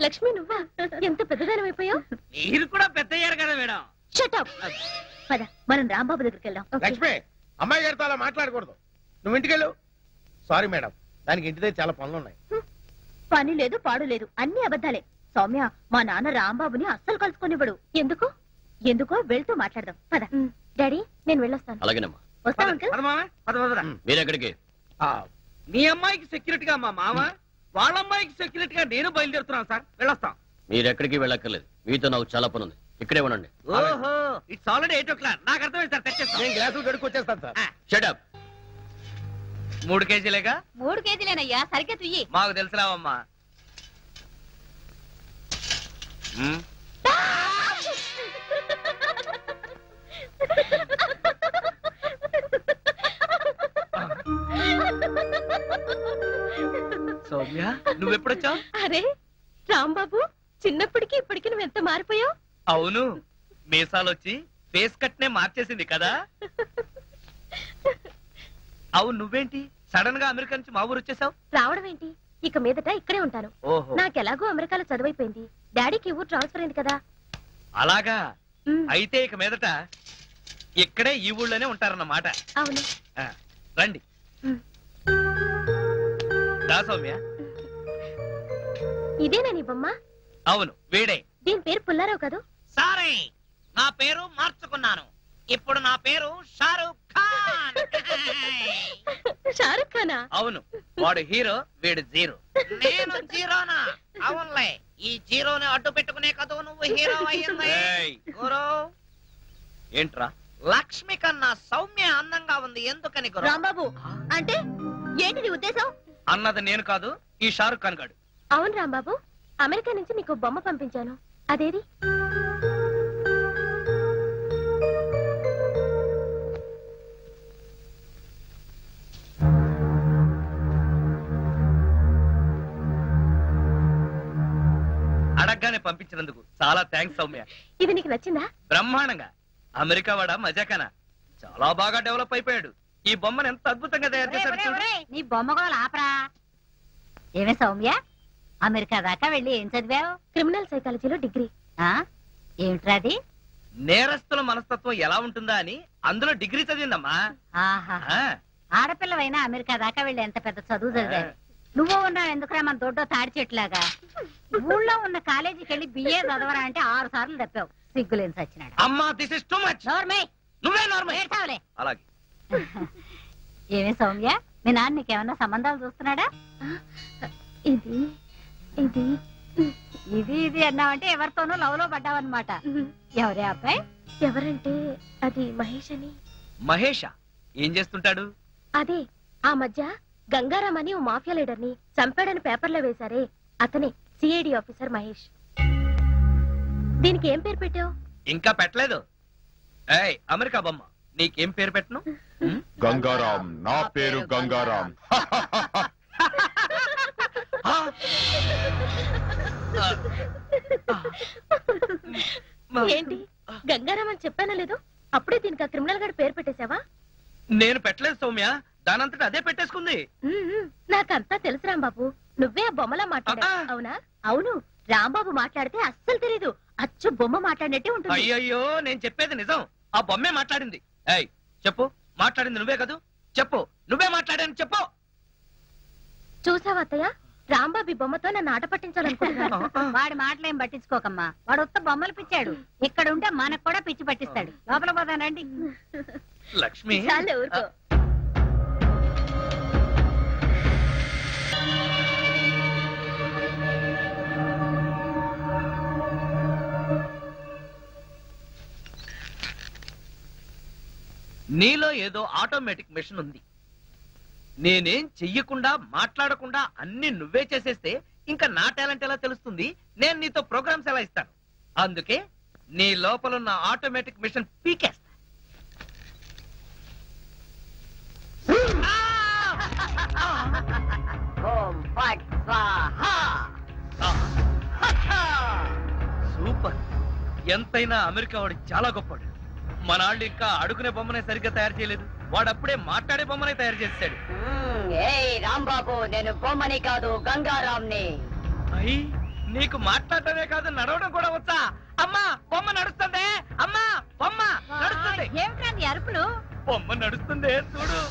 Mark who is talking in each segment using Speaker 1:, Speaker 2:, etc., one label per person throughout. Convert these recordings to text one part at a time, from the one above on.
Speaker 1: లక్ష్మి నువ్వా ఎంత పెద్దదానం అయిపోయావు
Speaker 2: మీరు కూడా పెద్ద అయ్యారు కదా మేడం
Speaker 1: షటప్ పద మనం రాంబాబు దగ్గరికి వెళ్దాం
Speaker 3: లక్ష్మి అమ్మాయి గారితో అలా మాట్లాడకూడదు నువ్వు ఇంటికెళ్ళు సారీ మేడం దానికి ఇంటి దగ్గర చాలా పనులు ఉన్నాయి
Speaker 1: పని లేదు పాడు లేదు అన్ని అబద్ధాలే సౌమ్య మా నాన్న రాంబాబుని అస్సలు కలుసుకొనివ్వడు ఎందుకు ఎందుకో వెళ్తూ మాట్లాడదాం పద డాడీ నేను వెళ్ళొస్తాను
Speaker 4: అలాగేనమ్మా
Speaker 1: వస్తా
Speaker 2: పద,
Speaker 1: అంకుల్
Speaker 2: పద మామ, పద, పద, పద.
Speaker 4: మీరెక్కడికి
Speaker 3: ఆ,
Speaker 2: మీ అమ్మాయికి సెక్యూరిటీగా మా మామ వాళ్ళ అమ్మాయికి సెక్యూరిటీగా నేను బయలుదేరుతున్నాను సార్ వెళ్ళొస్తాం
Speaker 4: మీరెక్కడికి వెళ్ళక్కర్లేదు మీతో నాకు చాలా పని ఉంది ఇక్కడే ఉండండి
Speaker 2: ఓహో it's already eight o'clock నాకు అర్థమైంది సార్ తెచ్చేస్తాం
Speaker 3: నేను గ్లాసులు కడుక్కొచ్చేస్తాను సార్
Speaker 2: ఆ,
Speaker 4: షటప్
Speaker 2: మూడు కేజీలేగా
Speaker 1: మూడు కేజీలేనయ్యా సరిగ్గా తుయ్యి
Speaker 2: మాకు తెలుసురావమ్మా సౌమ్య నువ్వెప్పుడొచ్చావు
Speaker 1: అరే రాంబాబు చిన్నప్పటికి ఇప్పటికి నువ్వు ఎంత మారిపోయావు
Speaker 2: అవును మీసాలు వచ్చి ఫేస్ కట్ నే మార్చేసింది కదా అవును నువ్వేంటి సడన్ గా అమెరికా నుంచి మా ఊరు వచ్చేసావు
Speaker 1: రావడం ఏంటి ఇక మీదట ఇక్కడే ఉంటాను
Speaker 2: ఓహో
Speaker 1: నాకెలాగో అమెరికాలో చదువైపోయింది డాడీకి ఊరు ట్రాన్స్ఫర్ అయింది కదా
Speaker 2: అలాగా
Speaker 1: ఉమ్,
Speaker 2: అయితే ఇక మీదట ఇక్కడే ఈ ఊళ్ళోనే ఉంటారన్నమాట
Speaker 1: అవును
Speaker 2: ఆ, రండి
Speaker 1: ఉమ్.
Speaker 2: దా సౌమ్య
Speaker 1: ఇదేనా నీ బొమ్మ
Speaker 2: అవును వీడే
Speaker 1: దీని పేరు పుల్లారావు కాదు
Speaker 5: సారీ నా పేరు మార్చుకున్నాను ఇప్పుడు నా పేరు షారూక్ ఖాన్
Speaker 1: షారుఖ్ ఖానా
Speaker 2: అవును వాడు హీరో వీడు జీరో
Speaker 5: నేను జీరోనా అవునులే ఈ జీరోని అడ్డు పెట్టుకునే కదూ నువ్వు హీరో అయ్యింది
Speaker 2: ఏయ్,
Speaker 5: గురు
Speaker 2: ఏంట్రా
Speaker 5: లక్ష్మి కన్నా సౌమ్య అందంగా ఉంది ఎందుకని గురు
Speaker 1: రాంబాబు అంటే ఏంటి నీ ఉద్దేశం
Speaker 2: అన్నది నేను కాదు ఈ షారుఖ్ ఖాన్ గాడు
Speaker 1: అవును రాంబాబు అమెరికా నుంచి నీకు బొమ్మ పంపించాను అదేది
Speaker 2: అడగ్గానే పంపించినందుకు చాలా థ్యాంక్స్ సౌమ్య
Speaker 1: ఇది నీకు నచ్చిందా
Speaker 2: బ్రహ్మాండంగా అమెరికా వాడ మజాకనా చాలా బాగా డెవలప్ అయిపోయాడు ఈ బొమ్మను ఎంత అద్భుతంగా తయారు చేశాడు చూడు
Speaker 6: నీ బొమ్మగోలు ఆపరా ఏమే సౌమ్య అమెరికా దాకా వెళ్ళి ఏం చదివావు
Speaker 1: క్రిమినల్ సైకాలజీలో డిగ్రీ
Speaker 6: ఆ? ఏమిట్రా అది
Speaker 2: నేరస్తుల మనస్తత్వం ఎలా ఉంటుందా అని అందులో డిగ్రీ చదివిందమ్మా
Speaker 6: ఆహా
Speaker 2: ఆ,
Speaker 6: ఆడపిల్లవైనా అమెరికా దాకా వెళ్ళి ఎంత పెద్ద చదువు చదివావు నువ్వు ఉన్నావు ఎందుకురా మన దొడ్డో తాడి చెట్లాగా ఊళ్ళో ఉన్న కాలేజీకి వెళ్ళి బిఏ చదవరా అంటే ఆరు సార్లు తప్పావు సిగ్గులేని సచ్చినాడు
Speaker 2: అమ్మా దిస్ ఇస్ టూ మచ్
Speaker 6: నోర్మే
Speaker 2: నువ్వే నార్మల్
Speaker 6: ఏడ్చావులే
Speaker 2: అలాగే
Speaker 6: ఏమే సౌమ్య మీ నాన్న నీకేమన్నా సంబంధాలు చూస్తున్నాడా
Speaker 1: ఇది ఇది
Speaker 6: ఇది ఇది అన్నావంటే ఎవరితోనూ లవ్ లో పడ్డావన్నమాట ఎవరే అబ్బాయి
Speaker 1: ఎవరంటే అది మహేష్ అని
Speaker 2: మహేష ఏం చేస్తుంటాడు
Speaker 1: అదే ఆ మధ్య గంగారాం అని ఓ మాఫియా లీడర్ ని చంపాడని పేపర్లో వేశారే అతనే సిఐడి ఆఫీసర్ మహేష్ దీనికి ఏం పేరు పెట్టావు
Speaker 2: ఇంకా పెట్టలేదు ఏయ్ అమెరికా బొమ్మ నీకేం పేరు పెట్టను
Speaker 7: గంగారాం నా పేరు గంగారాం
Speaker 2: ఆ! ఆ!
Speaker 1: ఏంటి గంగారాం అని చెప్పానా లేదు అప్పుడే దీనికి ఆ క్రిమినల్ గడి పేరు పెట్టేశావా
Speaker 2: నేను పెట్టలేదు సౌమ్య దానంతట అదే పెట్టేసుకుంది
Speaker 1: ఉమ్, ఉమ్, నాకంతా తెలుసు రాంబాబు నువ్వే ఆ బొమ్మలా మాట్లాడా
Speaker 2: అబ్బా.
Speaker 1: అవునా అవును రాంబాబు మాట్లాడితే అస్సలు తెలీదు అచ్చు బొమ్మ మాట్లాడినట్టే ఉంటుంది
Speaker 2: అయ్యయ్యో నేను చెప్పేది నిజం ఆ బొమ్మే మాట్లాడింది ఏయ్ చెప్పు మాట్లాడింది నువ్వే కదూ చెప్పు నువ్వే మాట్లాడాను చెప్పు
Speaker 1: చూసావా అత్తయ్య రాంబాబు ఈ బొమ్మతో నన్ను ఆట పట్టించాలనుకుంటున్నాను
Speaker 6: వాడి మాటలేం పట్టించుకోకమ్మా వాడు ఉత్త బొమ్మలు పిచ్చాడు ఇక్కడ ఉంటే మనకు కూడా పిచ్చి పట్టిస్తాడు లోపల పోదానండి
Speaker 2: లక్ష్మి
Speaker 1: చాలే ఊరుకో
Speaker 2: నీలో ఏదో ఆటోమేటిక్ మెషిన్ ఉంది నేనేం చెయ్యకుండా మాట్లాడకుండా అన్ని నువ్వే చేసేస్తే ఇంకా నా టాలెంట్ ఎలా తెలుస్తుంది నేను నీతో ప్రోగ్రామ్స్ ఎలా ఇస్తాను అందుకే నీ లోపల ఉన్న ఆటోమేటిక్ మిషన్ పీకేస్తా సూపర్ ఎంతైనా అమెరికా వాడు చాలా గొప్పవాడు మనాళ్ళు ఇంకా అడుగునే బొమ్మనే సరిగ్గా తయారు చేయలేదు వాడు అప్పుడే మాట్లాడే బొమ్మనే తయారు చేశాడు
Speaker 6: రాంబాబు నేను బొమ్మని కాదు గంగారాంని
Speaker 2: అయ్యి నీకు మాట్లాడటమే కాదు నడవడం కూడా వచ్చా అమ్మా బొమ్మ నడుస్తుంది అమ్మా బొమ్మ నడుస్తుంది
Speaker 6: ఏమిట్రా నీ అరుపులు
Speaker 2: బొమ్మ నడుస్తుంది చూడు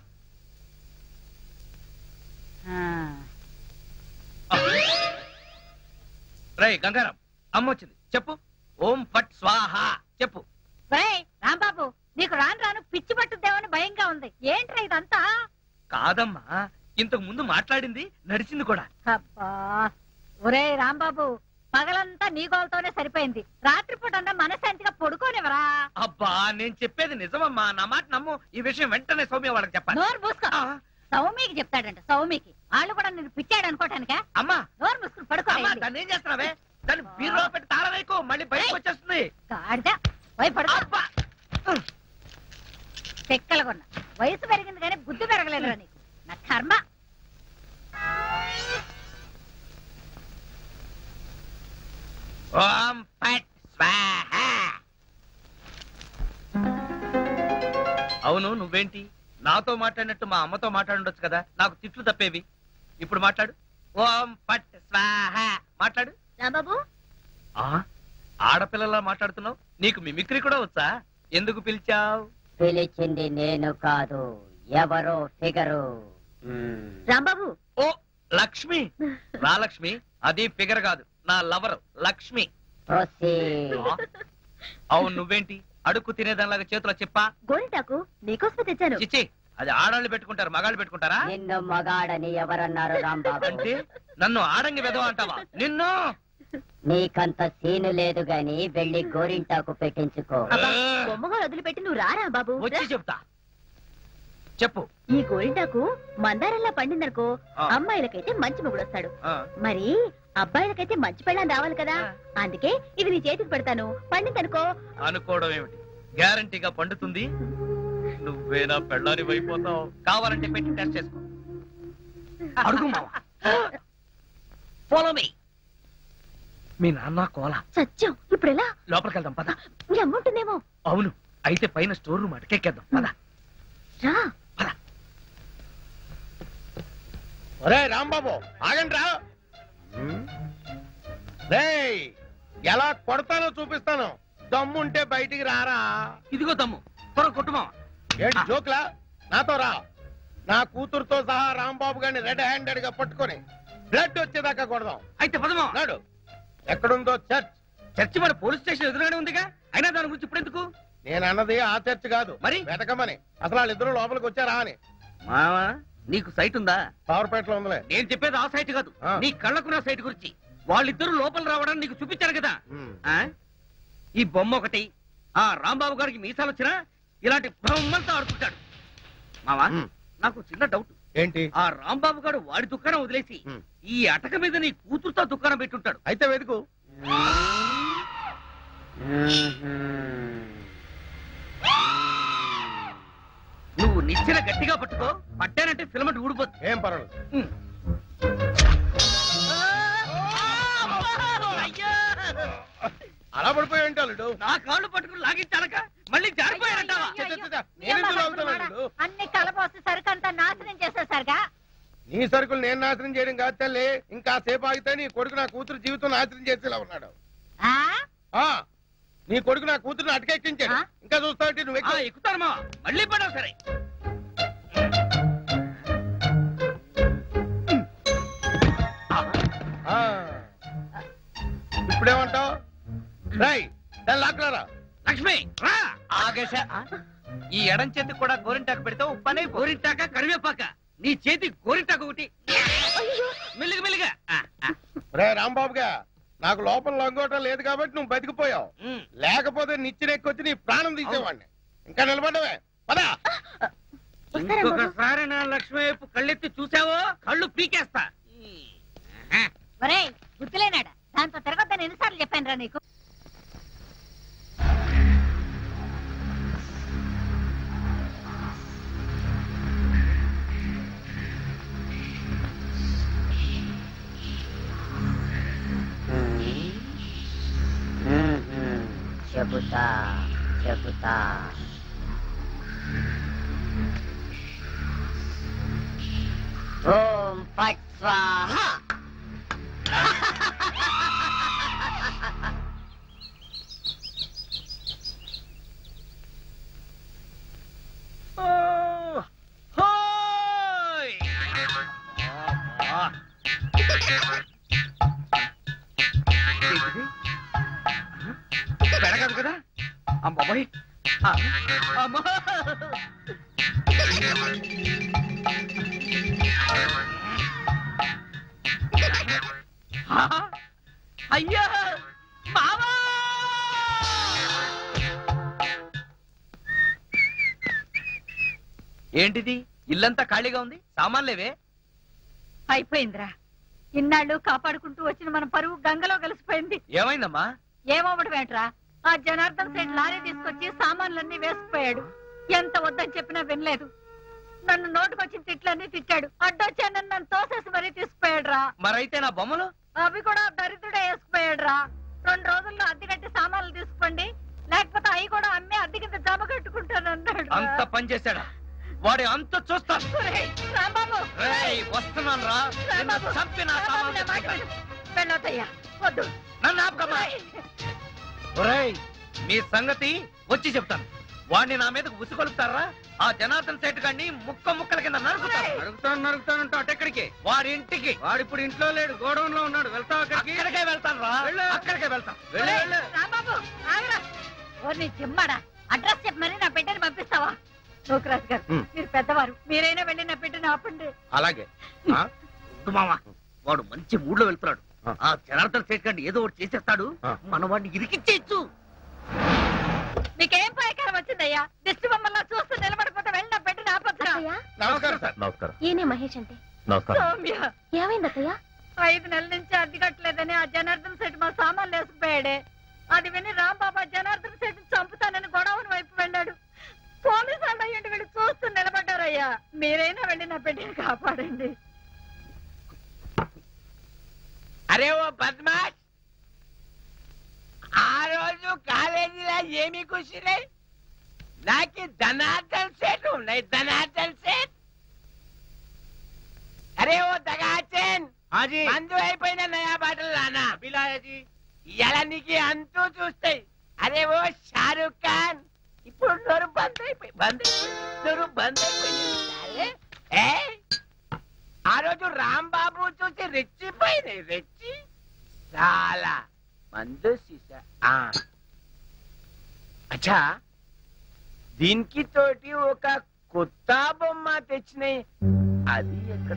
Speaker 2: రై గంగారం అమ్మ వచ్చింది చెప్పు ఓం ఫట్ స్వాహ చెప్పు
Speaker 6: ఒరేయ్, రాంబాబు నీకు రాను రాను పిచ్చి పట్టుద్దేమని భయంగా ఉంది ఏంట్రా ఇదంతా
Speaker 2: కాదమ్మా ఇంతకు ముందు మాట్లాడింది నడిచింది కూడా
Speaker 6: అబ్బా ఒరే రాంబాబు పగలంతా నీ గోలతోనే సరిపోయింది రాత్రిపూట అన్నా మనశాంతిగా పడుకోనివరా
Speaker 2: అబ్బా నేను చెప్పేది నిజమమ్మా నా మాట నమ్ము ఈ విషయం వెంటనే సౌమ్య వాళ్ళకి చెప్పాలి
Speaker 6: నోరు మూసుకో
Speaker 2: ఆ,
Speaker 6: సౌమికి చెప్తాడంట సౌమికి వాళ్ళు కూడా నేను పిచ్చాడు అనుకోటానికా
Speaker 2: అమ్మా
Speaker 6: నోరు మూసుకుని పడుకో
Speaker 2: అమ్మా దాన్ని ఏం చేస్తున్నావే దాన్ని బీరులో పెట్టి తాళం వేయకు మళ్ళీ బయటకు వచ్చేస్తుంది
Speaker 6: గాడిద పోయి పడుకో
Speaker 2: అబ్బా
Speaker 6: చెక్కలగొన్న వయసు పెరిగింది కానీ బుద్ధి పెరగలేదురా నీకు నా కర్మ
Speaker 2: ఓం ఫట్ స్వాహ అవును నువ్వేంటి నాతో మాట్లాడినట్టు మా అమ్మతో మాట్లాడుండొచ్చు కదా నాకు తిట్లు తప్పేవి ఇప్పుడు మాట్లాడు ఓం ఫట్ స్వాహ మాట్లాడు
Speaker 1: రాంబాబు
Speaker 2: ఆ ఆడపిల్లలా మాట్లాడుతున్నావు నీకు మిమిక్రీ కూడా వచ్చా ఎందుకు పిలిచావు
Speaker 8: పిలిచింది నేను కాదు ఎవరో ఫిగరు
Speaker 1: రాంబాబు
Speaker 2: ఓ లక్ష్మి రా లక్ష్మి అది ఫిగర్ కాదు నా లవర్ లక్ష్మి
Speaker 8: ప్రొసీడ్
Speaker 2: ఆ, అవును నువ్వేంటి అడుక్కు తినేదానిలాగా చేతిలో చెప్పా
Speaker 1: గోరింటాకు నీకోసమే తెచ్చాను
Speaker 2: చిచ్చి అది ఆడాళ్ళు పెట్టుకుంటారు మగాళ్ళు పెట్టుకుంటారా
Speaker 8: నిన్ను మగాడని ఎవరన్నారు రాంబాబు
Speaker 2: అంటే నన్ను ఆడంగి వెదవ అంటావా నిన్ను
Speaker 8: నీకంత సీను లేదు గాని వెళ్ళి గోరింటాకు పెట్టించుకో
Speaker 1: అబ్బా, బొమ్మగా వదిలిపెట్టి నువ్వు రారా బాబు
Speaker 2: వచ్చి చెప్తా చెప్పు
Speaker 1: ఈ గోరింటాకు మందారంలా పండిందనుకో
Speaker 2: ఆ.
Speaker 1: అమ్మాయిలకైతే మంచి మొగుడు వస్తాడు
Speaker 2: ఆ,
Speaker 1: మరి అబ్బాయిలకైతే మంచి పెళ్ళాన్ని రావాలి కదా అందుకే ఇది నీ చేతికి పెడతాను పండిందనుకో
Speaker 2: అనుకోవడం ఏమిటి గ్యారంటీగా పండుతుంది నువ్వే నా పెళ్ళాని అయిపోతావు కావాలంటే పెట్టి టెస్ట్ చేసుకో అడుగు మావా ఫాలో మీ మీ నాన్న కోల
Speaker 1: సత్యం ఇప్పుడు ఎలా
Speaker 2: లోపలికి వెళ్దాం పద
Speaker 1: నీ అమ్ముంటుందేమో
Speaker 2: అవును అయితే పైన స్టోర్ రూమ్ అటకెక్కేద్దాం పద
Speaker 1: రా
Speaker 3: ఒరే రాంబాబు ఆగండి రా రేయ్ ఎలా కొడతానో చూపిస్తాను దమ్ముంటే బయటికి రారా
Speaker 2: ఇదిగో తమ్ము త్వర కొట్టుమా
Speaker 3: ఏంటి జోక్లా నాతో రా నా కూతురుతో సహా రాంబాబు గారిని రెడ్ హ్యాండెడ్ గా పట్టుకొని బ్లడ్ వచ్చేదాకా కొడదాం
Speaker 2: అయితే పదమా
Speaker 3: నాడు ఎక్కడుందో చర్చ్
Speaker 2: చర్చి మన పోలీస్ స్టేషన్ ఎదురుగానే ఉందిగా అయినా దాని గురించి ఇప్పుడు ఎందుకు
Speaker 3: నేను అన్నది ఆ చర్చ్ కాదు
Speaker 2: మరి?
Speaker 3: వెతకమని అసలు వాళ్ళిద్దరూ లోపలికి వచ్చారా అని
Speaker 2: మావా నీకు సైట్ ఉందా
Speaker 3: పవర్పేటలో ఉందిలే
Speaker 2: నేను చెప్పేది ఆ సైట్ కాదు
Speaker 3: ఆ.
Speaker 2: నీ కళ్ళకున్న సైట్ గురించి వాళ్ళిద్దరూ లోపల రావడానికి నీకు చూపించారు కదా
Speaker 3: ఉమ్.
Speaker 2: ఆ ఈ బొమ్మ ఒకటి ఆ రాంబాబు గారికి మీసాలు వచ్చినా ఇలాంటి బొమ్మలతో ఆడుకుంటాడు మావా
Speaker 3: ఉమ్.
Speaker 2: నాకు చిన్న డౌట్
Speaker 3: ఏంటి
Speaker 2: ఆ రాంబాబు గారు వాడి దుకాణం వదిలేసి
Speaker 3: ఉమ్.
Speaker 2: ఈ అటక మీద నీ కూతురుతో దుకాణం పెట్టుంటాడు
Speaker 3: అయితే వెతుకు
Speaker 2: నువ్వు నిచ్చెన గట్టిగా పట్టుకో పట్టానంటే ఫిలమెంట్ ఊడిపోతుంది
Speaker 3: ఏం పర్వాలేదు
Speaker 2: ఉమ్.
Speaker 3: అలా పడిపోయి ఉంటాడు
Speaker 2: నా కాళ్ళు పట్టుకుని లాగించాలక మళ్ళీ జారిపోయారంటావా
Speaker 3: చ, చ, చ, చ. నేనెందుకు లాగుతున్నాను?
Speaker 6: అన్ని కలపోసి సరుకంతా నాశనం చేసేసరిగా
Speaker 3: నీ సరుకులు నేను నాశనం చేయడం కాదు తల్లి ఇంకా సేపు ఆగితే నీ కొడుకు నా కూతురు జీవితం నాశనం చేసేలా ఉన్నాడు
Speaker 6: ఆ?
Speaker 3: ఆ నీ కొడుకు నా కూతురుని అటకెక్కించాడు
Speaker 6: ఆ?
Speaker 3: ఇంకా చూస్తావు నువ్వు ఎక్కు.
Speaker 2: ఎక్కుతారు మా మళ్ళీ పడవు సరే
Speaker 3: ఆ. ఇప్పుడేమంటావు రై దాన్ని లాక్కురారా
Speaker 2: లక్ష్మి రా ఆగేశ ఈ ఎడం చేతికి కూడా గోరింటాకు పెడితే ఉప్పనే గోరింటాక కరివేపాక నీ చేతి గోరింటాకు ఒకటి మెల్లిగా మెల్లిగా ఆ, ఆ.
Speaker 3: రే రాంబాబుగా నాకు లోపల లంగోటం లేదు కాబట్టి నువ్వు బతికిపోయావు
Speaker 2: ఉమ్.
Speaker 3: లేకపోతే నిచ్చినెక్కొచ్చి నీ ప్రాణం తీసేవాడిని ఇంకా నిలబడ్డవే పదా
Speaker 2: ఇంకొకసారి నా లక్ష్మి వైపు కళ్ళెత్తి చూసావో కళ్ళు పీకేస్తా ఆహా.
Speaker 6: ఒరేయ్ గుర్తులేనాడా దాంతో తిరగొద్దని ఎన్నిసార్లు చెప్పాను రా నీకు
Speaker 8: చెబుతా చెబుతా ఓం ఫట్ స్వాహ
Speaker 2: అమ్మాయి అమ్మా ఆ, అయ్యా బావా ఏంటిది ఇల్లంతా ఖాళీగా ఉంది సామాన్లేవే
Speaker 6: అయిపోయిందిరా ఇన్నాళ్ళు కాపాడుకుంటూ వచ్చిన మన పరువు గంగలో కలిసిపోయింది
Speaker 2: ఏమైందమ్మా
Speaker 6: ఏమవ్వడం ఏంట్రా ఆ జనార్దన్ సైడ్ లారీ తీసుకొచ్చి సామాన్లన్నీ వేసుకుపోయాడు ఎంత వద్దని చెప్పినా వినలేదు నన్ను నోటుకొచ్చిన తిట్లన్నీ తిట్టాడు అడ్డొచ్చానని నన్ను తోసేసి మరీ తీసుకుపోయాడు రా
Speaker 2: మరైతే నా బొమ్మలు
Speaker 6: అవి కూడా దరిద్రుడే వేసుకుపోయాడు రా రెండు రోజుల్లో అద్దె కట్టి సామాన్లు తీసుకోండి లేకపోతే అవి కూడా అమ్మి అద్దె కింద జమ కట్టుకుంటానన్నాడు రా.
Speaker 2: అంత పని చేశాడా వాడి అంత చూస్తాను
Speaker 6: ఒరేయ్, రాంబాబు
Speaker 2: రేయ్, వస్తున్నాను రా నిన్ను
Speaker 6: రాంబాబు,
Speaker 2: చంపి నా
Speaker 6: రాంబాబు,
Speaker 2: సామాన్లు
Speaker 6: నా మాట
Speaker 2: తెచ్చుకుంటాను.
Speaker 6: విను. వెళ్ళొద్దయ్యా వద్దు
Speaker 2: నన్ను ఆపకమ్మా
Speaker 6: ఒరేయ్.
Speaker 2: ఒరేయ్ మీ సంగతి వచ్చి చెప్తాను వాడిని నా మీదకు ఉసుకొలుపుతారా ఆ జనార్దన్ సేట్ గారిని ముక్క ముక్కల కింద నరుకుతారు
Speaker 6: ఒరేయ్.
Speaker 2: నరుకుతాను నరుకుతాను అటెక్కడికి వాడి ఇంటికి వాడు ఇప్పుడు ఇంట్లో లేడు గోడౌన్ లో ఉన్నాడు వెళ్తావు అక్కడికే వెళ్తాను రా అక్కడికే వెళ్తాను వెళ్ళు,
Speaker 6: ఒరేయ్,
Speaker 2: వెళ్ళు.
Speaker 6: రాంబాబు ఆగరా ఓ నీ చిమ్మడా అడ్రస్ చెప్పి మరి నా బిడ్డని పంపిస్తావా నూకరాజు గారు
Speaker 2: ఉమ్.
Speaker 6: మీరు పెద్దవారు మీరైనా వెళ్ళి నా బిడ్డని ఆపండి
Speaker 2: అలాగే ఆ? వద్దు మామ వాడు మంచి మూడ్ లో వెళ్తున్నాడు
Speaker 3: ఆ.
Speaker 2: ఆ జనార్దన్ సేట్ గారిని ఏదో ఒకటి చేసేస్తాడు
Speaker 3: ఆ.
Speaker 2: మన వాడిని ఇరికిచ్చేయచ్చు
Speaker 6: మీకేం పాయకారం వచ్చిందయ్యా దిష్టి బొమ్మల్లా చూస్తూ నిలబడిపోతే వెళ్ళి నా బిడ్డని ఆపొచ్చురా
Speaker 1: అత్తయ్య
Speaker 3: నమస్కారం సార్
Speaker 7: నమస్కారం
Speaker 1: ఈయనే మహేష్ అంటే
Speaker 7: నమస్కారం
Speaker 6: సౌమ్య
Speaker 1: ఏమైంది అత్తయ్య
Speaker 6: ఐదు నెలల నుంచి అద్దె కట్టలేదని ఆ జనార్దన్ సెట్ మా సామాన్లు వేసుకుపోయాడే అది విని రాంబాబా జనార్దన్ సెట్ చంపుతానని గొడవని వైపు వెళ్ళాడు పోలీసు వాళ్ళు అయ్యండి వీళ్ళు చూస్తూ నిలబడ్డారయ్యా మీరైనా వెళ్ళి నా బిడ్డని కాపాడండి
Speaker 5: అరే ఓ బద్మాష్ ఆ రోజు కాలేజీలో ఏమి కూర్చునే నాకు ధనార్దన్ సెట్ ఉన్నాయి ధనార్దన్ సెట్ అరే ఓ దగాచన్ మందు అయిపోయిన నయా బాటలు రానా
Speaker 3: అభిలాయజీ
Speaker 5: ఇలా నీకు అంతూ చూస్తాయి అరే ఓ షారుఖ్ ఖాన్ ఇప్పుడు నోరు బంద్ అయిపోయి బంద్ అయిపోయింది నోరు బంద్ అయిపోయింది సాలే. ఏ ఆ రోజు రాంబాబు చూసి రెచ్చిపోయింది రెచ్చి చాలా మందు సీసా ఆ. అచ్చా దీనికి తోటి ఒక కొత్త బొమ్మ తెచ్చినాయి అది ఎక్కడ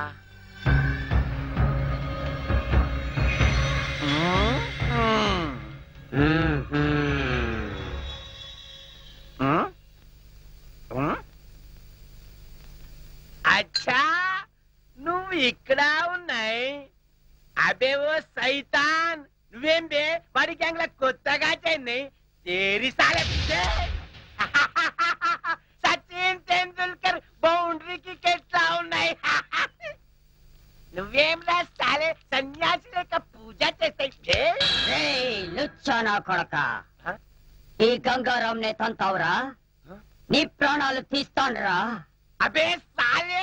Speaker 5: అచ్చా నువ్వు ఇక్కడ ఉన్నాయి అబే ఓ సైతాన్ నువ్వేం బే వాడి గ్యాంగ్ కొత్తగా చెన్నై తేరి సాలే సచిన్ టెండూల్కర్ బౌండరీకి ఎట్లా ఉన్నాయి నువ్వేం రాస్తాలే సన్యాసి లేక పూజ చేస్తాయి
Speaker 8: రేయ్, లుచ్చా నా కొడక
Speaker 5: హ?
Speaker 8: ఈ గంగారాం నే తంతావురా నీ ప్రాణాలు తీస్తాన్రా
Speaker 5: అబే సాలే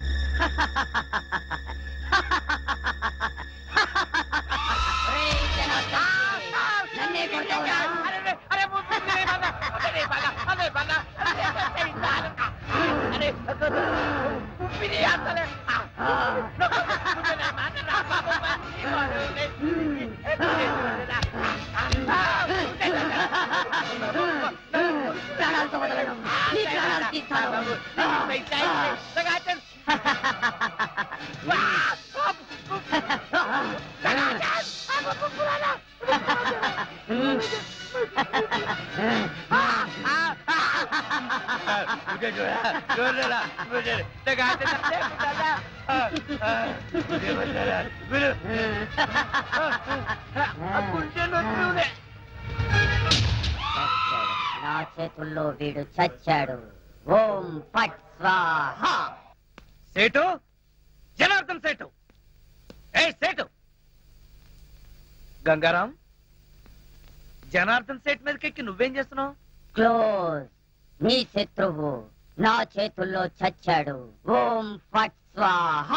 Speaker 8: రేయ్, జనార్దన్, నన్నే కొడతావురా
Speaker 5: అరే అరే ముద్దు రే బాగా అరే బాగా అరే బాగా అరే సైతాన్ అరే ఉప్పిరి అసలే
Speaker 8: ప్రాణాలతో వదలను నీ ప్రాణాలు తీస్తాను చచ్చాడు. నా చేతుల్లో వీడు చచ్చాడు ఓం పట్ స్వాహ
Speaker 2: సేటు జనార్దన్ సేటు ఏ సేటు గంగారాం జనార్దన్ సేట్ మీదకెక్కి నువ్వేం చేస్తున్నావు
Speaker 8: క్లోజ్ నీ శత్రువు నా చేతుల్లో చచ్చాడు ఓం ఫట్ స్వాహ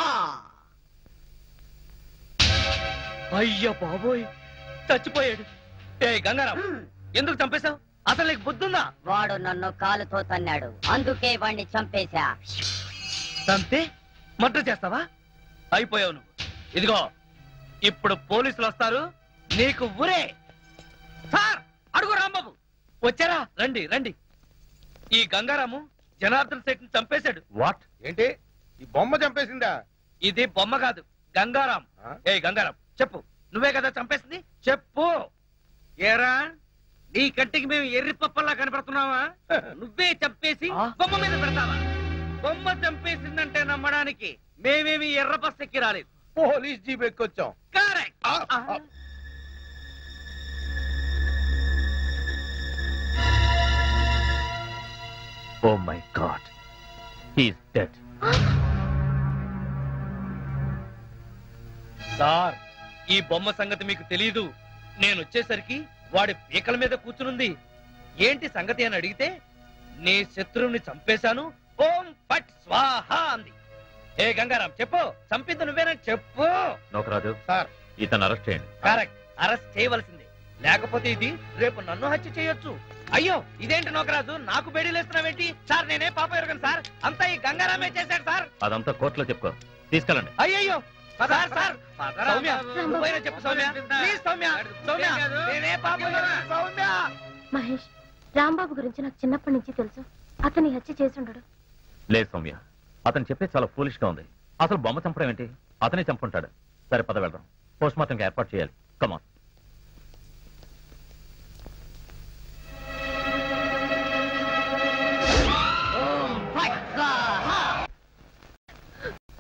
Speaker 2: అయ్యో బాబోయ్ చచ్చిపోయాడు ఏ గంగారాం ఎందుకు చంపేశావు అసలు నీకు బుద్ధుందా
Speaker 8: వాడు నన్ను కాలుతో తన్నాడు అందుకే వాణ్ణి చంపేశా
Speaker 2: తంతే మర్డర్ చేస్తావా అయిపోయావు నువ్వు ఇదిగో ఇప్పుడు పోలీసులు వస్తారు నీకు ఊరే సార్ అడుగు రాంబాబు వచ్చారా రండి రండి ఈ గంగారాము జనార్దన్ శెట్టి చంపేశాడు
Speaker 7: వాట్
Speaker 3: ఏంటి ఈ బొమ్మ చంపేసిందా
Speaker 2: ఇది బొమ్మ కాదు గంగారాం
Speaker 3: ఆ?
Speaker 2: ఏ గంగారాం చెప్పు నువ్వే కదా చంపేసింది చెప్పు ఏరా నీ కంటికి మేము ఎర్రి పప్పల్లా కనపడుతున్నావా నువ్వే చంపేసి
Speaker 3: ఆ?
Speaker 2: బొమ్మ మీద పెడతావా బొమ్మ చంపేసిందంటే నమ్మడానికి మేమేమి ఎర్ర బస్ ఎక్కి రాలేదు
Speaker 3: పోలీస్ జీప్ ఎక్కొచ్చాం
Speaker 2: కరెక్ట్
Speaker 3: ఆ, ఆ.
Speaker 9: Oh my god he's dead
Speaker 2: sir ఈ బొమ్మ సంగతి మీకు తెలీదు నేను వచ్చేసరికి వాడి పీకల మీద కూర్చునుంది ఏంటి సంగతి అని అడిగితే నీ శత్రువుని చంపేశాను ఓం పట్ స్వాహ అంది ఏ గంగారాం చెప్పు చంపింది నువ్వేనని చెప్పు
Speaker 9: నోకరాజు
Speaker 3: సార్
Speaker 9: ఇతను అరెస్ట్ చేయండి
Speaker 2: కరెక్ట్ అరెస్ట్ చేయవలసిందే లేకపోతే ఇది రేపు నన్ను హత్య చేయొచ్చు అయ్యో ఇదేంటి నోకరాజు నాకు బేడీలేస్తున్నావేంటి సార్ నేనే పాప ఎరగను సార్ అంతా ఈ గంగారామే చేశాడు సార్
Speaker 9: అదంతా కోర్టులో చెప్పుకో తీసుకెళ్ళండి
Speaker 2: అయ్యయ్యో సార్ సార్ సౌమ్య నువ్వైనా చెప్పు సౌమ్య ప్లీజ్ సౌమ్య సౌమ్య నేనే పాప ఎరగను, సౌమ్య
Speaker 1: మహేష్ రాంబాబు గురించి నాకు చిన్నప్పటి నుంచి తెలుసు అతని హత్య చేసుండడు
Speaker 9: లేదు సౌమ్య అతను చెప్పేది చాలా ఫూలిష్ గా ఉంది అసలు బొమ్మ చంపడం ఏంటి అతనే చంపుంటాడు సరే పద వెళ్దాం పోస్ట్ మార్టంకి ఏర్పాటు చేయాలి కమాన్